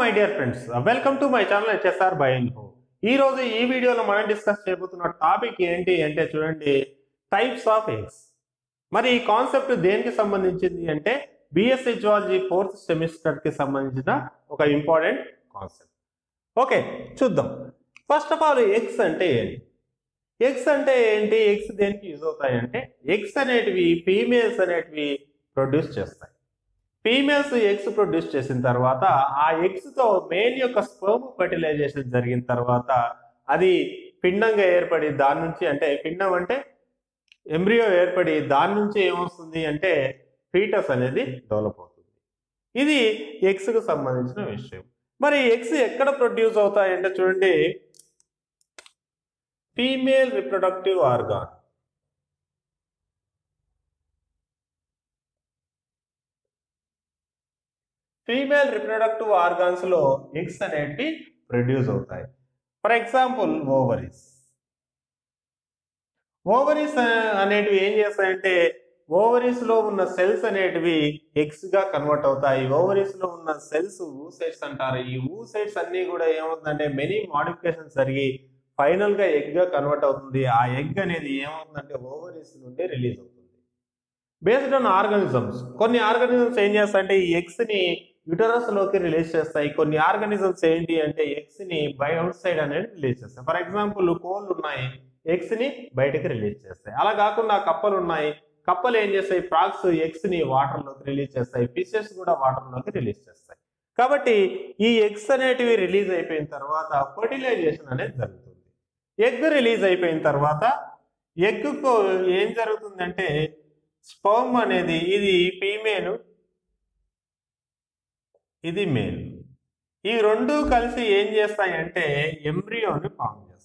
My dear friends welcome to my channel HSR by info ఈ రోజు ఈ వీడియోలో మనం డిస్కస్ చేయబోతున్న టాపిక్ ఏంటి అంటే చూడండి టైప్స్ ఆఫ్ ఎగ్స్ మరి ఈ కాన్సెప్ట్ దేనికి సంబంధించింది అంటే బిఎస్సి జువాలజీ ఫోర్త్ సెమిస్టర్ కి సంబంధించిన ఒక ఇంపార్టెంట్ కాన్సెప్ట్ ఓకే చూద్దాం ఫస్ట్ ఆఫ్ ఆల్ ఎగ్స్ అంటే ఏంటి ఎగ్స్ అంటే ఏంటి ఎగ్స్ దేనికి యూజ్ అవుతాయి అంటే ఎగ్స్ అనేటివి ఫీమేల్స్ అనేటివి ప్రొడ్యూస్ చేస్తాయి ఫీమేల్స్ ఎగ్స్ ప్రొడ్యూస్ చేసిన తర్వాత ఆ ఎగ్స్ తో మేల్ యొక్క స్పర్మ్ ఫర్టిలైజేషన్ జరిగిన తర్వాత అది పిండంగా ఏర్పడి దాని నుంచి అంటే పిండం అంటే ఎంబ్రియో ఏర్పడి దాని నుంచి ఏమొస్తుంది అంటే ఫీటస్ అనేది డెవలప్ అవుతుంది ఇది ఎగ్స్ కు సంబంధించిన విషయం మరి ఎగ్స్ ఎక్కడ ప్రొడ్యూస్ అవుతాయి అంటే చూడండి female reproductive organ female reproductive organs లో ఎగ్స్ అనేటివి ప్రొడ్యూస్ అవుతాయి ఫర్ ఎగ్జాంపుల్ ఓవరీస్ ఓవరీస్ అనేటివి ఏం చేస్తాయంటే ఓవరీస్ లో ఉన్న సెల్స్ అనేటివి ఎగ్స్ గా కన్వర్ట్ అవుతాయి ఓవరీస్ లో ఉన్న సెల్స్ ఊసైడ్స్ అంటారు ఈ ఊసైడ్స్ అన్ని కూడా ఏమవుతుందంటే మెనీ మాడిఫికేషన్స్ జరిగి ఫైనల్ గా ఎగ్ గా కన్వర్ట్ అవుతుంది ఆ ఎగ్ అనేది ఏమవుతుందంటే ఓవరీస్ నుండి రిలీజ్ అవుతుంది బేస్డ్ ఆన్ ఆర్గానిజమ్స్ కొన్ని ఆర్గానిజమ్స్ ఏం చేస్తాయంటే ఈ ఎగ్స్ ని యుటరస్ లోకి రిలీజ్ చేస్తాయి కొన్ని ఆర్గానిజమ్స్ ఏంటి అంటే ఎగ్స్ ని బై అవుట్ సైడ్ అనేది రిలీజ్ చేస్తాయి ఫర్ ఎగ్జాంపుల్ కోళ్ళు ఉన్నాయి ఎగ్స్ ని బయటకి రిలీజ్ చేస్తాయి అలా కాకుండా కప్పలు ఉన్నాయి కప్పలు ఏం చేస్తాయి ఫ్రాగ్స్ ఎగ్స్ ని వాటర్ లోకి రిలీజ్ చేస్తాయి ఫిషెస్ కూడా వాటర్ లోకి రిలీజ్ చేస్తాయి కాబట్టి ఈ ఎగ్స్ అనేటివి రిలీజ్ అయిపోయిన తర్వాత ఫర్టిలైజేషన్ అనేది జరుగుతుంది ఎగ్ రిలీజ్ అయిపోయిన తర్వాత ఎగ్ ఏం జరుగుతుందంటే స్పర్మ్ అనేది ఇది ఫీమేల్ ఇది మేల్ ఈ రెండు కలిసి ఏం చేస్తాయి అంటే ఎంబ్రియోని ఫామ్ చేస్తాయి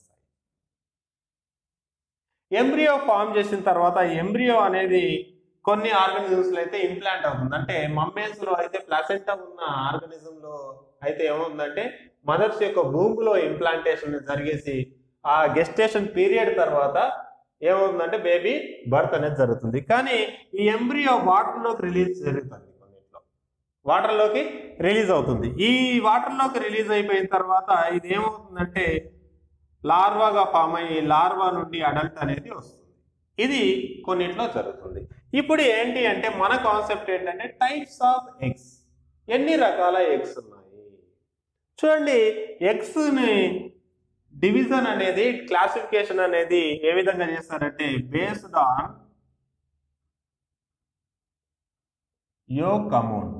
ఎంబ్రియో ఫామ్ చేసిన తర్వాత ఎంబ్రియో అనేది కొన్ని ఆర్గానిజమ్స్ లో అయితే ఇంప్లాంట్ అవుతుంది అంటే మమ్మేల్స్ లో అయితే ప్లాసెంటా ఉన్న ఆర్గానిజం లో అయితే ఏమవుతుందంటే మదర్స్ యొక్క భూమిలో ఇంప్లాంటేషన్ జరిగేసి ఆ గెస్టేషన్ పీరియడ్ తర్వాత ఏమవుతుందంటే బేబీ బర్త్ అనేది జరుగుతుంది కానీ ఈ ఎంబ్రియో వాటర్లోకి రిలీజ్ జరుగుతుంది కొన్నిట్లో వాటర్లోకి రిలీజ్ అవుతుంది ఈ వాటర్లోకి రిలీజ్ అయిపోయిన తర్వాత ఇది ఏమవుతుందంటే లార్వాగా ఫామ్ అయ్యి లార్వా నుండి అడల్ట్ అనేది వస్తుంది ఇది కొన్నిట్లో జరుగుతుంది ఇప్పుడు ఏంటి అంటే మన కాన్సెప్ట్ ఏంటంటే టైప్స్ ఆఫ్ ఎగ్స్ ఎన్ని రకాల ఎగ్స్ ఉన్నాయి చూడండి ఎగ్స్ని డివిజన్ అనేది క్లాసిఫికేషన్ అనేది ఏ విధంగా చేస్తారంటే based on yolk amount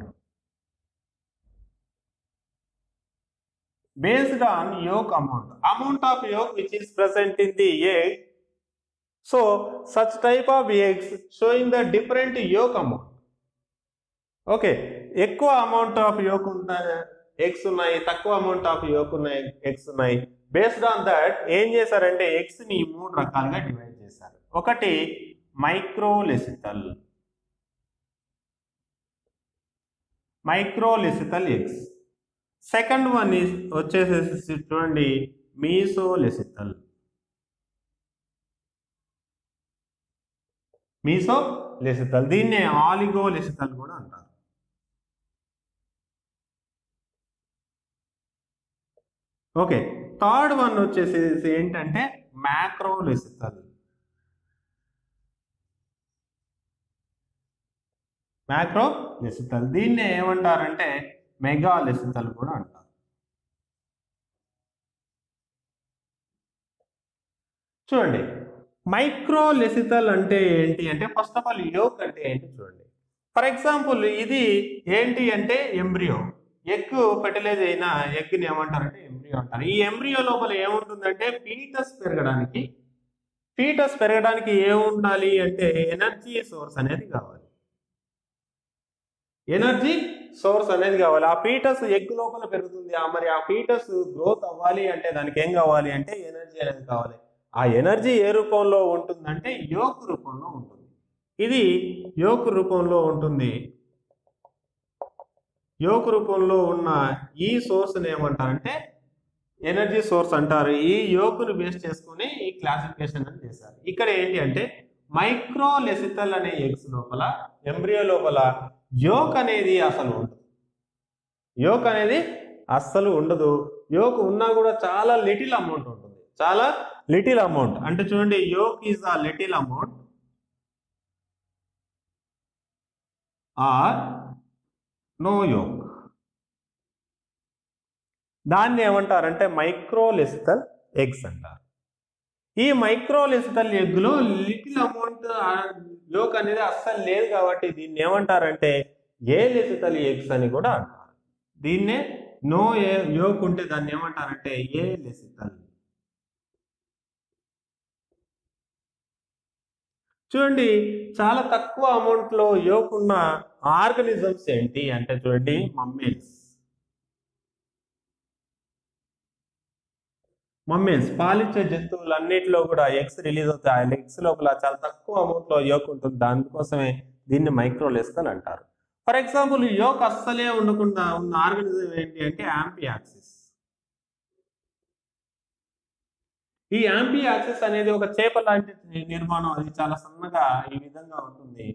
based on yolk amount amount of yolk which is present in the egg so such type of eggs showing the different yolk amount okay ఎక్కువ amount of yolk ఉన్నాయి eggs ఉన్నాయి తక్కువ amount of yolk ఉన్నాయి eggs ఉన్నాయి based on that ఏం చేశారంటే eggs ని మూడు రకాలుగా డివైడ్ చేశారు ఒకటి microlecithal microlecithal eggs second one is వచ్చేసేసి చూడండి మీసోలెసితల్ మీసో లెసితల్ దీన్నే ఆలిగో లెసితల్ కూడా అంటారు ఓకే థర్డ్ వన్ వచ్చేసేసి ఏంటంటే మ్యాక్రోలెసితల్ మ్యాక్రో లెసితల్ దీన్నే ఏమంటారంటే మెగాలెసితల్ కూడా అంటారు చూడండి మైక్రోలెసితల్ అంటే ఏంటి అంటే ఫస్ట్ ఆఫ్ ఆల్ యోక్ అంటే ఏంటి చూడండి ఫర్ ఎగ్జాంపుల్ ఇది ఏంటి అంటే ఎంబ్రియో ఎగ్ ఫెర్టిలైజ్ అయిన ఎగ్ని ఏమంటారంటే ఎంబ్రియో అంటారు ఈ ఎంబ్రియో లోపల ఏముంటుందంటే ఫీటస్ పెరగడానికి ఫీటస్ పెరగడానికి ఏముండాలి అంటే ఎనర్జీ సోర్స్ అనేది కావాలి ఎనర్జీ సోర్స్ అనేది కావాలి ఆ ఫీటస్ ఎగ్ లోపల పెరుగుతుంది ఆ మరి ఆ ఫీటస్ గ్రోత్ అవ్వాలి అంటే దానికి ఏం కావాలి అంటే ఎనర్జీ అనేది కావాలి ఆ ఎనర్జీ ఏ రూపంలో ఉంటుందంటే యోక్ రూపంలో ఉంటుంది ఇది యోక్ రూపంలో ఉంటుంది యోక్ రూపంలో ఉన్న ఈ సోర్స్ని ఏమంటారంటే ఎనర్జీ సోర్స్ అంటారు ఈ యోకును బేస్ చేసుకుని ఈ క్లాసిఫికేషన్ అని చేశారు ఇక్కడ ఏంటి అంటే మైక్రోలెసితల్ అనే ఎగ్స్ లోపల ఎంబ్రియో లోపల యోక్ అనేది అసలు ఉంటుంది యోక్ అనేది అస్సలు ఉండదు యోక్ ఉన్నా కూడా చాలా లిటిల్ అమౌంట్ ఉంటుంది చాలా లిటిల్ అమౌంట్ అంటే చూడండి yolk is a little amount or no yolk దాన్ని ఏమంటారంటే మైక్రోలెసితల్ ఎగ్స్ అంటారు ఈ మైక్రోలెసితల్ ఎగ్లో లిటిల్ అమౌంట్ యోక్ అనేది అస్సలు లేదు కాబట్టి దీన్ని ఏమంటారంటే ఏ లెసితల్ ఎగ్స్ అని కూడా అంటారు దీన్నే నో ఏ యోక్ ఉంటే దాన్ని ఏమంటారంటే ఏ లెసితల్ చూడండి చాలా తక్కువ అమౌంట్ లో యోక్ ఉన్న ఆర్గనిజమ్స్ ఏంటి అంటే చూడండి మమ్మీల్స్ మమ్మీల్స్ పాలిచ్చే జంతువులన్నిటిలో కూడా ఎగ్స్ రిలీజ్ అవుతాయి ఆ ఎగ్స్ లోపల చాలా తక్కువ అమౌంట్ లో యోక్ ఉంటుంది దానికోసమే దీన్ని మైక్రోలెస్తల్ అంటారు ఫర్ ఎగ్జాంపుల్ యోక్ అస్సలే ఉండకుండా ఉన్న ఆర్గనిజం ఏంటి అంటే యాంపియాక్సిస్ ఈ యాంపియాక్సిస్ అనేది ఒక చేప లాంటి నిర్మాణం అది చాలా సన్నగా ఈ విధంగా ఉంటుంది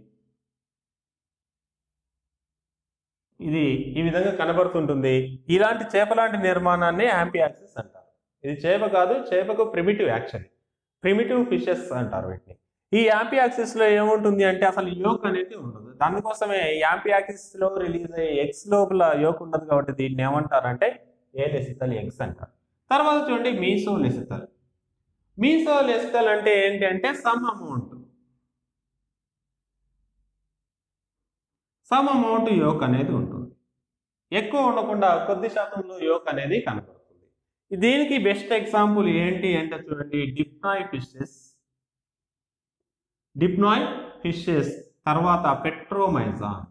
ఇది ఈ విధంగా కనబడుతుంటుంది ఇలాంటి చేప లాంటి నిర్మాణాన్ని యాంపియాక్సిస్ అంటారు ఇది చేప కాదు చేపకు ప్రిమిటివ్ యాక్చువల్లీ ప్రిమిటివ్ ఫిషెస్ అంటారు వీటిని ఈ యాంపియాక్సిస్ లో ఏముంటుంది అంటే అసలు యోక్ అనేది ఉండదు దానికోసమే యాంపియాక్సిస్ లో రిలీజ్ అయ్యే ఎగ్స్ లోపల యోక్ ఉండదు కాబట్టి దీన్ని ఏమంటారంటే ఏ లెసితల్ ఎగ్స్ అంటారు తర్వాత చూడండి మీసో లెసితల్ మీసో లెసితల్ అంటే ఏంటి అంటే some amount some amount yolk అనేది ఉంటుంది ఎక్కువ ఉండకుండా కొద్ది శాతంలో యోక్ అనేది కనబడుతుంది దీనికి బెస్ట్ ఎగ్జాంపుల్ ఏంటి అంటే చూడండి డిప్నాయ్ ఫిషెస్ డిప్నాయ్ ఫిషెస్ తర్వాత పెట్రోమైజాన్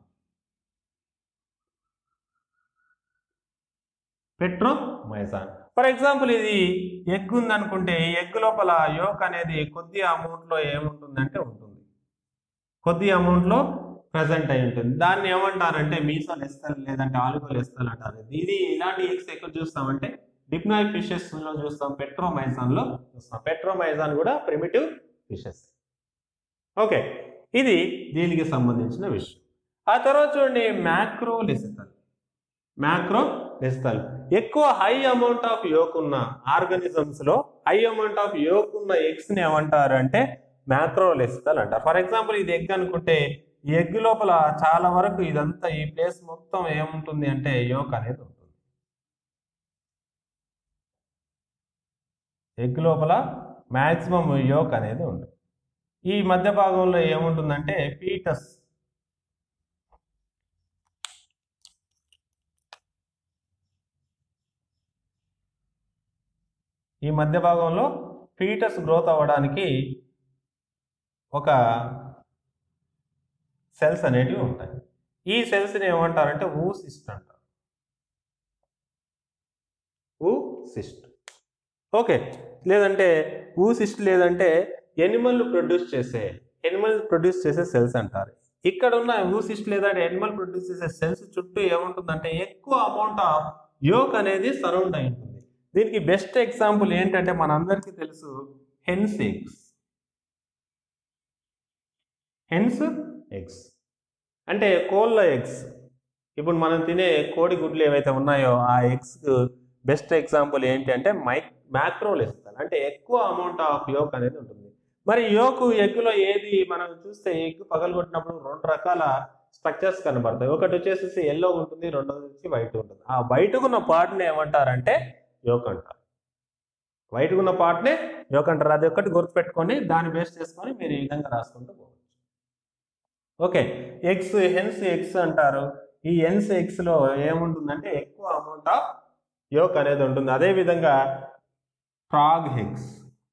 పెట్రోమైజాన్ ఫర్ ఎగ్జాంపుల్ ఇది ఎగ్ ఉందనుకుంటే ఈ ఎగ్ లోపల యోక్ అనేది కొద్ది అమౌంట్ లో ఏముంటుందంటే ఉంటుంది కొద్ది అమౌంట్ లో ప్రజెంట్ అయి ఉంటుంది దాన్ని ఏమంటారంటే మీసోల్ ఎస్తల్ లేదంటే ఆలుగోల్ ఎస్తల్ అంటారు ఇది ఇలాంటి ఎగ్స్ ఎక్కడ చూస్తామంటే డిప్నాయ్ ఫిషెస్ లో చూస్తాం పెట్రోమైజాన్ లో చూస్తాం పెట్రోమైజాన్ కూడా ప్రిమిటివ్ ఫిషెస్ ఓకే ఇది దీనికి సంబంధించిన విషయం ఆ తర్వాత చూడండి మ్యాక్రో లెసితల్ మ్యాక్రో లెసితల్ ఎక్కువ హై అమౌంట్ ఆఫ్ యోక్ ఉన్న ఆర్గనిజమ్స్ లో హై అమౌంట్ ఆఫ్ యోక్ ఉన్న ఎగ్స్ ని ఏమంటారు అంటే మ్యాక్రో లెసితల్ అంటారు ఫర్ ఎగ్జాంపుల్ ఇది ఎగ్ అనుకుంటే ఈ ఎగ్ లోపల చాలా వరకు ఇదంతా ఈ ప్లేస్ మొత్తం ఏముంటుంది అంటే యోక్ అనేది ఉంటుంది ఎగ్ లోపల మాక్సిమం యోక్ అనేది ఉంటుంది ఈ మధ్య భాగంలో ఏముంటుందంటే పీటస్ ఈ మధ్య భాగంలో ఫీటస్ గ్రోత్ అవ్వడానికి ఒక సెల్స్ అనేటివి ఉంటాయి ఈ సెల్స్ని ఏమంటారంటే ఊ సిస్ట్ అంటారు ఊ సిస్ట్ ఓకే లేదంటే ఊ సిస్ట్ లేదంటే ఎనిమల్ ప్రొడ్యూస్ చేసే ఎనిమల్ ప్రొడ్యూస్ చేసే సెల్స్ అంటారు ఇక్కడ ఉన్న ఊసిస్ట్ లేదంటే ఎనిమల్ ప్రొడ్యూస్ చేసే సెల్స్ చుట్టూ ఏముంటుందంటే ఎక్కువ అమౌంట్ ఆఫ్ యోక్ అనేది సరౌండ్ అయి ఉంటుంది దీనికి బెస్ట్ ఎగ్జాంపుల్ ఏంటంటే మనందరికీ తెలుసు హెన్స్ ఎగ్స్ హెన్స్ ఎగ్స్ అంటే కోళ్ళ ఎగ్స్ ఇప్పుడు మనం తినే కోడి గుడ్లు ఏవైతే ఉన్నాయో ఆ ఎగ్స్ బెస్ట్ ఎగ్జాంపుల్ ఏంటి అంటే మైక్ మ్యాక్రోలు ఇస్తారు అంటే ఎక్కువ అమౌంట్ ఆఫ్ యోక్ అనేది ఉంటుంది మరి యోకు ఎగ్గులో ఏది మనం చూస్తే ఎగ్ పగలగొట్టినప్పుడు రెండు రకాల స్ట్రక్చర్స్ కనబడతాయి ఒకటి వచ్చేసి ఎల్లో ఉంటుంది రెండోది వచ్చి వైట్ ఉంటుంది ఆ వైట్గా ఉన్న పార్ట్ని ఏమంటారంటే యోక్ అంటారు వైట్గా ఉన్న పార్ట్నే యోక్ అంటారు అది ఒకటి గుర్తుపెట్టుకొని దాన్ని బేస్ చేసుకొని మీరు ఈ విధంగా రాసుకుంటూ పోవచ్చు ఓకే ఎగ్స్ హెన్స్ ఎగ్స్ అంటారు ఈ ఎన్స్ ఎగ్స్ లో ఏముంటుందంటే ఎక్కువ అమౌంట్ ఆఫ్ యోక్ అనేది ఉంటుంది అదే విధంగా ఫ్రాగ్ ఎగ్స్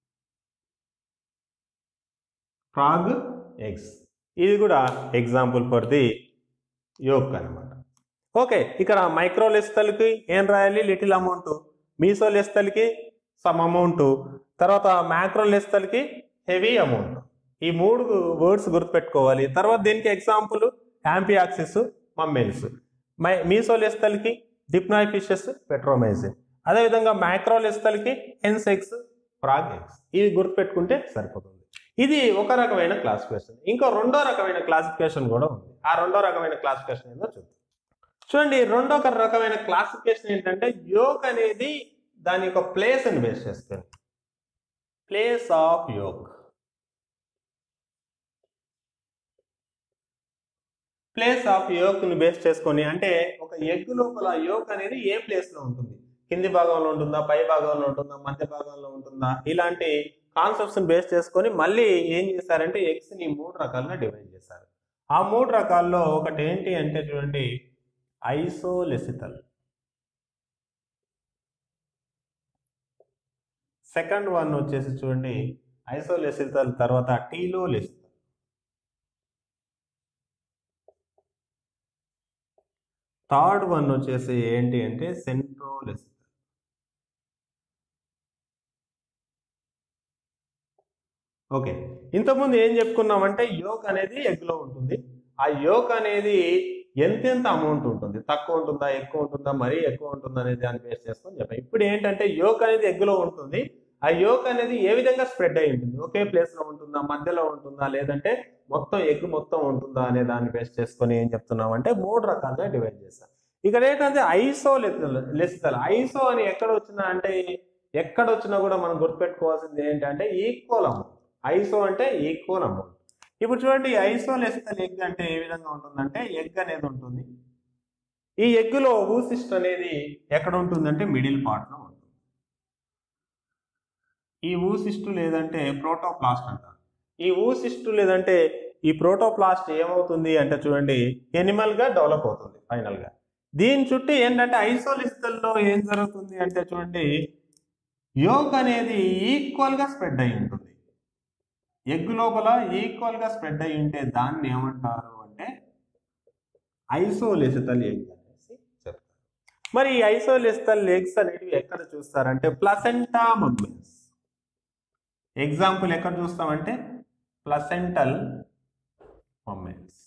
ఫ్రాగ్ ఎగ్స్ ఇది కూడా ఎగ్జాంపుల్ ఫర్ ది యోక్ అనమాట ఓకే ఇక్కడ మైక్రోలెస్తల్కి ఏం రాయాలి లిటిల్ అమౌంట్ మీసోలెస్తల్కి సమ్ అమౌంట్ తర్వాత మ్యాక్రోలెస్తల్కి హెవీ అమౌంట్ ఈ మూడు వర్డ్స్ గుర్తుపెట్టుకోవాలి తర్వాత దీనికి ఎగ్జాంపుల్ యాంపియాక్సిస్ మమ్మేల్స్ మై మీసోలెస్తల్కి డిప్నాయ్ ఫిషెస్ పెట్రోమైజిన్ అదేవిధంగా మ్యాక్రోలెస్తల్కి హెన్సెక్స్ ఫ్రాగ్ ఎగ్స్ ఇవి గుర్తుపెట్టుకుంటే సరిపోతుంది ఇది ఒక రకమైన క్లాసిఫికేషన్ ఇంకో రెండో రకమైన క్లాసిఫికేషన్ కూడా ఉంది ఆ రెండో రకమైన క్లాసిఫికేషన్ ఏందో చూద్దాం చూడండి రెండో ఒక రకమైన క్లాసిఫికేషన్ ఏంటంటే యోక్ అనేది దాని యొక్క ప్లేస్ అని బేస్ చేసుకొని place of yolk place of yolk ని బేస్ చేసుకొని అంటే ఒక ఎగ్ లోపల యోక్ అనేది ఏ ప్లేస్ లో ఉంటుంది కింది భాగంలో ఉంటుందా పై భాగంలో ఉంటుందా మధ్య భాగంలో ఉంటుందా ఇలాంటి కాన్సెప్ట్స్ బేస్ చేసుకొని మళ్ళీ ఏం చేశారంటే ఎగ్స్ ని మూడు రకాలుగా డివైడ్ చేశారు ఆ మూడు రకాల్లో ఒకటి ఏంటి అంటే చూడండి ఐసోలెసితల్ సెకండ్ వన్ వచ్చేసి చూడండి ఐసోలెసితల్ తర్వాత టీలోలెసితల్ థర్డ్ వన్ వచ్చేసి ఏంటి అంటే సెంట్రోలెసితల్ ఓకే ఇంతకుముందు ఏం చెప్పుకున్నామంటే యోక్ అనేది ఎగ్లో ఉంటుంది ఆ యోక్ అనేది ఎంతెంత అమౌంట్ ఉంటుంది తక్కువ ఉంటుందా ఎక్కువ ఉంటుందా మరీ ఎక్కువ ఉంటుందా అనేది దాన్ని బేస్ చేసుకొని చెప్పాం ఇప్పుడు ఏంటంటే యోక్ అనేది ఎగ్లో ఉంటుంది ఆ యోక్ అనేది ఏ విధంగా స్ప్రెడ్ అయి ఉంటుంది ఒకే ప్లేస్ లో ఉంటుందా మధ్యలో ఉంటుందా లేదంటే మొత్తం ఎగ్ మొత్తం ఉంటుందా అనే దాన్ని బేస్ చేసుకొని ఏం చెప్తున్నాం అంటే మూడు రకాలుగా డివైడ్ చేస్తాం ఇక్కడ ఏంటంటే ఐసో లెసితల్ ఐసో అని ఎక్కడ వచ్చినా అంటే ఎక్కడ వచ్చినా కూడా మనం గుర్తుపెట్టుకోవాల్సింది ఏంటంటే ఈక్వల్ అమౌంట్ ఐసో అంటే ఈక్వల్ అమౌంట్ ఇప్పుడు చూడండి ఐసో లెసితల్ ఎగ్ అంటే ఏ విధంగా ఉంటుందంటే ఎగ్ అనేది ఉంటుంది ఈ ఎగ్గులో ఊసిస్ట్ అనేది ఎక్కడ ఉంటుందంటే మిడిల్ పార్ట్ లో ఉంటుంది ఈ ఊసిస్టు లేదంటే ప్రోటోప్లాస్ట్ అంటారు ఈ ఊసిస్టు లేదంటే ఈ ప్రోటోప్లాస్ట్ ఏమవుతుంది అంటే చూడండి ఎనిమల్ గా డెవలప్ అవుతుంది ఫైనల్ గా దీని చుట్టూ ఏంటంటే ఐసోలిసితల్లో ఏం జరుగుతుంది అంటే చూడండి యోక్ అనేది ఈక్వల్ గా స్ప్రెడ్ అయి ఉంటుంది ఎగ్ లోపల ఈక్వల్ గా స్ప్రెడ్ అయి ఉంటే దాన్ని ఏమంటారు అంటే ఐసోలిసితల్ ఎగ్ అనేసి చెప్తారు మరి ఈ ఐసోలిసితల్ ఎగ్స్ అనేటివి ఎక్కడ చూస్తారంటే ప్లసెంటా మమ్మీస్ ఎగ్జాంపుల్ ఎక్కడ చూస్తామంటే placental mummies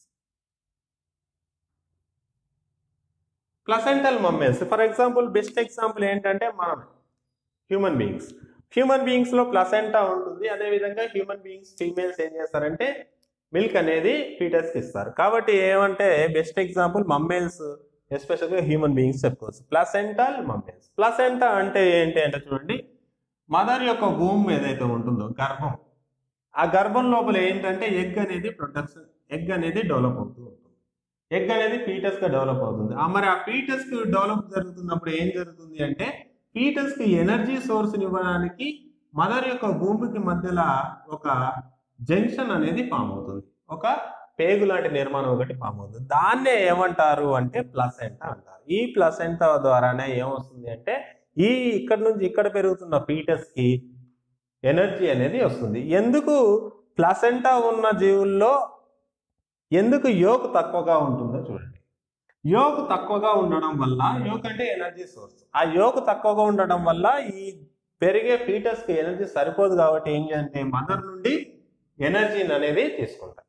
placental mummies for example best example ఏంటంటే మనం హ్యూమన్ బీయింగ్స్ హ్యూమన్ బీయింగ్స్ లో ప్లసెంటా ఉంటుంది అదేవిధంగా హ్యూమన్ బీయింగ్స్ ఫీమేల్స్ ఏం చేస్తారంటే మిల్క్ అనేది ఫీటర్స్కి ఇస్తారు కాబట్టి ఏమంటే బెస్ట్ ఎగ్జాంపుల్ మమ్మేల్స్ ఎస్పెషల్గా హ్యూమన్ బీయింగ్స్ చెప్పుకోవచ్చు ప్లసెంటల్ మమ్మేల్స్ ప్లసెంటా అంటే ఏంటి అంటే చూడండి మదర్ యొక్క భూమి ఏదైతే ఉంటుందో గర్భం ఆ గర్భం లోపల ఏంటంటే ఎగ్ అనేది ప్రొడక్షన్ ఎగ్ అనేది డెవలప్ అవుతూ ఉంటుంది ఎగ్ అనేది ఫీటస్ గా డెవలప్ అవుతుంది ఆ మరి ఆ ఫీటస్ కి డెవలప్ జరుగుతున్నప్పుడు ఏం జరుగుతుంది అంటే ఫీటస్ కి ఎనర్జీ సోర్స్ ఇవ్వడానికి మదర్ యొక్క భూమికి మధ్యలో ఒక జంక్షన్ అనేది ఫామ్ అవుతుంది ఒక పేగు లాంటి నిర్మాణం ఒకటి ఫామ్ అవుతుంది దాన్నే ఏమంటారు అంటే ప్లసెంటా అంటారు ఈ ప్లసెంటా ద్వారానే ఏమొస్తుంది అంటే ఈ ఇక్కడ నుంచి ఇక్కడ పెరుగుతున్న ఫీటస్ కి ఎనర్జీ అనేది వస్తుంది ఎందుకు ప్లసెంటా ఉన్న జీవుల్లో ఎందుకు యోక్ తక్కువగా ఉంటుందో చూడండి యోక్ తక్కువగా ఉండడం వల్ల యోక్ అంటే ఎనర్జీ సోర్స్ ఆ యోక్ తక్కువగా ఉండడం వల్ల ఈ పెరిగే ఫీటస్ కి ఎనర్జీ సరిపోదు కాబట్టి ఏం చేయాలంటే మదర్ నుండి ఎనర్జీని అనేది తీసుకుంటారు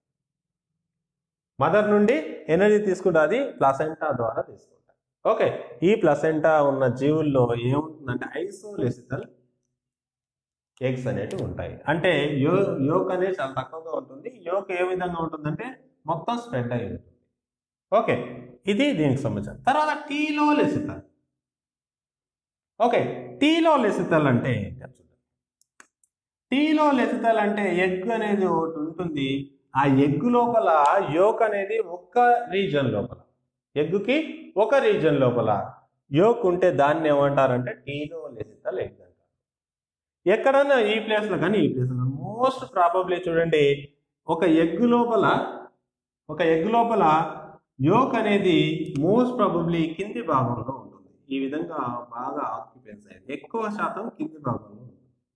మదర్ నుండి ఎనర్జీ తీసుకుంటే అది ప్లసెంటా ద్వారా తీసుకుంటారు ఓకే ఈ ప్లసెంటా ఉన్న జీవుల్లో ఏముంటుందంటే ఐసోలెసితల్ ఎగ్స్ అనేటివి ఉంటాయి అంటే యో యోక్ అనేది చాలా తక్కువగా ఉంటుంది యోక్ ఏ విధంగా ఉంటుందంటే మొత్తం స్ప్రెడ్ అయి ఉంటుంది ఓకే ఇది దీనికి సంబంధించిన తర్వాత టీలో లెసితల్ ఓకే టీలో లెసితల్ అంటే ఏంటి చూద్దాం టీలో లెసితల్ అంటే ఎగ్ అనేది ఒకటి ఉంటుంది ఆ ఎగ్ లోపల యోక్ అనేది ఒక్క రీజన్ లోపల ఎగ్గుకి ఒక రీజన్ లోపల యోక్ ఉంటే దాన్ని ఏమంటారంటే టీలో లెసితల్ ఎగ్ అంటారు ఎక్కడన్నా ఈ ప్లేస్లో కానీ ఈ ప్లేస్లో మోస్ట్ ప్రాబబ్లీ చూడండి ఒక ఎగ్ లోపల ఒక ఎగ్ లోపల యోక్ అనేది మోస్ట్ ప్రాబబ్లీ కింది భాగంలో ఉంటుంది ఈ విధంగా బాగా ఆక్యుపెన్స్ అయింది ఎక్కువ శాతం కింది భాగంలో ఉంటుంది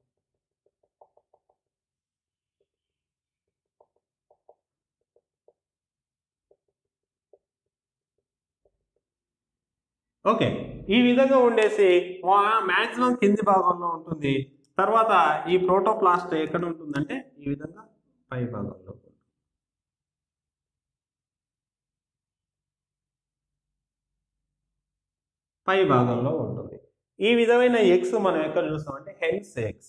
ఓకే ఈ విధంగా ఉండేసి మ్యాక్సిమం కింది భాగంలో ఉంటుంది తర్వాత ఈ ప్రోటోప్లాస్ట్ ఎక్కడ ఉంటుందంటే ఈ విధంగా పై భాగంలో ఉంటుంది. పై భాగంలో ఉంటుంది ఈ విధమైన ఎగ్స్ మనం ఎక్కడ చూస్తామంటే హెన్స్ ఎగ్స్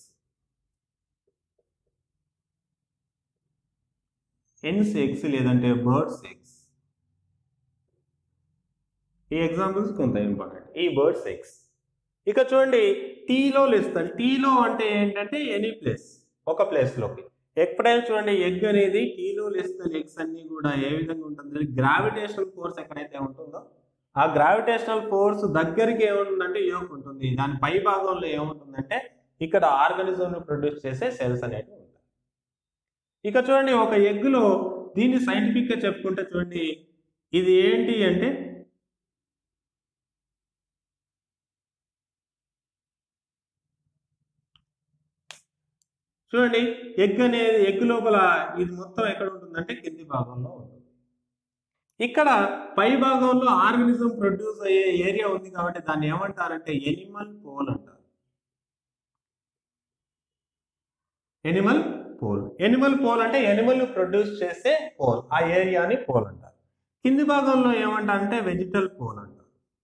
హెన్స్ ఎగ్స్ లేదంటే బర్డ్స్ ఎగ్స్ ఈ ఎగ్జాంపుల్స్ కొంత ఇంపార్టెంట్ ఈ బర్డ్స్ ఎగ్స్ ఇక చూడండి టీలో ఇస్తాను టీలో అంటే ఏంటంటే ఎనీ ప్లేస్ ఒక ప్లేస్లోకి ఎప్పుడైనా చూడండి ఎగ్ అనేది టీలో ఇస్తాను ఎగ్స్ అన్ని కూడా ఏ విధంగా ఉంటుంది గ్రావిటేషనల్ ఫోర్స్ ఎక్కడైతే ఉంటుందో ఆ గ్రావిటేషనల్ ఫోర్స్ దగ్గరికి ఏముంటుందంటే యోక్ ఉంటుంది దాని పై భాగంలో ఏముంటుందంటే ఇక్కడ ఆర్గానిజం ప్రొడ్యూస్ చేసే సెల్స్ అనేవి ఉంటాయి ఇక చూడండి ఒక ఎగ్లో దీన్ని సైంటిఫిక్ గా చెప్పుకుంటే చూడండి ఇది ఏంటి అంటే చూడండి ఎగ్ అనేది ఎగ్ లోపల ఇది మొత్తం ఎక్కడ ఉంటుందంటే కింది భాగంలో ఉంటుంది ఇక్కడ పై భాగంలో ఆర్గనిజం ప్రొడ్యూస్ అయ్యే ఏరియా ఉంది కాబట్టి దాన్ని ఏమంటారంటే ఎనిమల్ పోల్ అంటారు ఎనిమల్ పోల్ ఎనిమల్ పోల్ అంటే ఎనిమల్ ప్రొడ్యూస్ చేసే పోల్ ఆ ఏరియాని పోల్ అంటారు కింది భాగంలో ఏమంటారంటే వెజిటల్ పోల్ అంటారు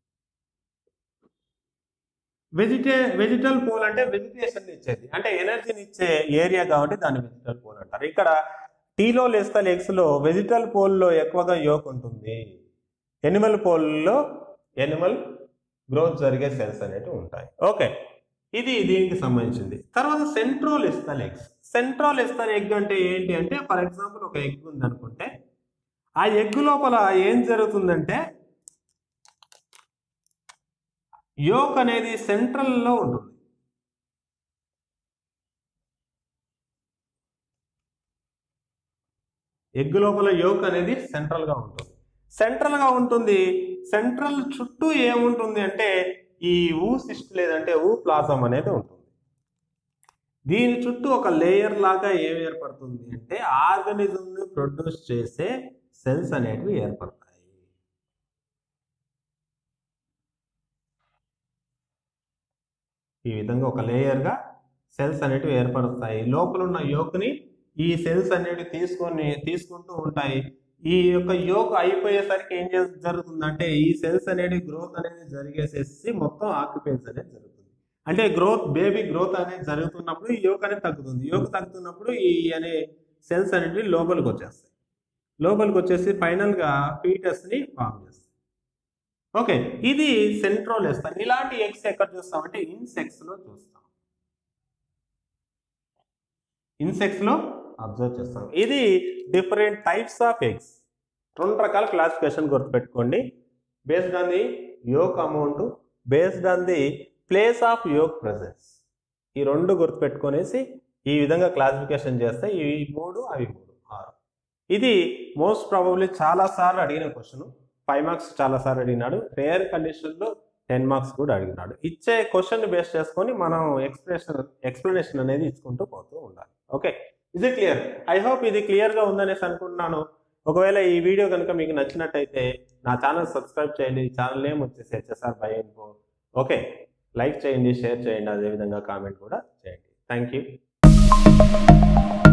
వెజిటే వెజిటల్ పోల్ అంటే వెజిటేషన్ ఇచ్చేది అంటే ఎనర్జీని ఇచ్చే ఏరియా కాబట్టి దాన్ని వెజిటల్ పోల్ అంటారు ఇక్కడ టీలో లెస్తల్ ఎగ్స్ లో వెజిటల్ పోల్లో ఎక్కువగా యోక్ ఉంటుంది ఎనిమల్ పోల్లో ఎనిమల్ గ్రోత్ జరిగే సెల్స్ అనేవి ఉంటాయి ఓకే ఇది దీనికి సంబంధించింది తర్వాత సెంట్రోల్ ఇస్తల్ ఎగ్స్ సెంట్రోల్ ఇస్తల్ ఎగ్ అంటే ఏంటి అంటే ఫర్ ఎగ్జాంపుల్ ఒక ఎగ్ ఉంది అనుకుంటే ఆ ఎగ్ లోపల ఏం జరుగుతుందంటే యోక్ అనేది సెంట్రల్లో ఉంటుంది ఎగ్ లోపల యోక్ అనేది సెంట్రల్ గా ఉంటుంది సెంట్రల్ గా ఉంటుంది సెంట్రల్ చుట్టూ ఏముంటుంది అంటే ఈ ఊ సిస్ట్ లేదంటే ఊ ప్లాజం అనేది ఉంటుంది దీని చుట్టూ ఒక లేయర్ లాగా ఏం ఏర్పడుతుంది అంటే ఆర్గనిజం ని ప్రొడ్యూస్ చేసే సెల్స్ అనేటివి ఏర్పడతాయి ఈ విధంగా ఒక లేయర్గా సెల్స్ అనేటివి ఏర్పడతాయి లోపల ఉన్న యోక్ని ఈ సెల్స్ అనేటివి తీసుకొని తీసుకుంటూ ఉంటాయి ఈ యొక్క యోక్ అయిపోయేసరికి ఏం చేస్- జరుగుతుందంటే ఈ సెల్స్ అనేది గ్రోత్ అనేది జరిగేసేసి మొత్తం ఆక్యుపెన్స్ అనేది జరుగుతుంది అంటే గ్రోత్ బేబీ గ్రోత్ అనేది జరుగుతున్నప్పుడు ఈ యోక్ అనేది తగ్గుతుంది యోక్ తగ్గుతున్నప్పుడు ఈ అనే సెల్స్ అనేటివి లోపలికి వచ్చేస్తాయి లోపలికి వచ్చేసి ఫైనల్గా ఫీటస్ని ఫామ్ చేస్తాయి ఓకే ఇది సెంట్రోల్ వేస్తాం ఇలాంటి ఎగ్స్ ఎక్కడ చూస్తామంటే ఇన్సెక్ట్స్ లో చూస్తాం ఇన్సెక్ట్స్ లో అబ్జర్వ్ చేస్తాం ఇది డిఫరెంట్ టైప్స్ ఆఫ్ ఎగ్స్ రెండు రకాల క్లాసిఫికేషన్ గుర్తుపెట్టుకోండి based on the yolk amount based on the place of yolk presence ఈ రెండు గుర్తుపెట్టుకొనేసి ఈ విధంగా క్లాసిఫికేషన్ చేస్తే ఇవి మూడు అవి మూడు ఆరు ఇది మోస్ట్ ప్రాబబ్లీ చాలా సార్లు అడిగిన క్వశ్చన్ ఫైవ్ మార్క్స్ చాలా సార్లు అడిగినాడు రేర్ కండిషన్లో టెన్ మార్క్స్ కూడా అడిగినాడు ఇచ్చే క్వశ్చన్ బేస్ చేసుకొని మనం ఎక్స్ప్రెషన్ ఎక్స్ప్లెనేషన్ అనేది ఇచ్చుకుంటూ పోతూ ఉండాలి ఓకే ఇది క్లియర్ ఐ హోప్ ఇది క్లియర్గా ఉందనేసి అనుకుంటున్నాను ఒకవేళ ఈ వీడియో కనుక మీకు నచ్చినట్టయితే నా ఛానల్ సబ్స్క్రైబ్ చేయండి ఛానల్ నేమ్ వచ్చేసి HSR by info okay like చేయండి షేర్ చేయండి అదేవిధంగా కామెంట్ కూడా చేయండి థ్యాంక్ యూ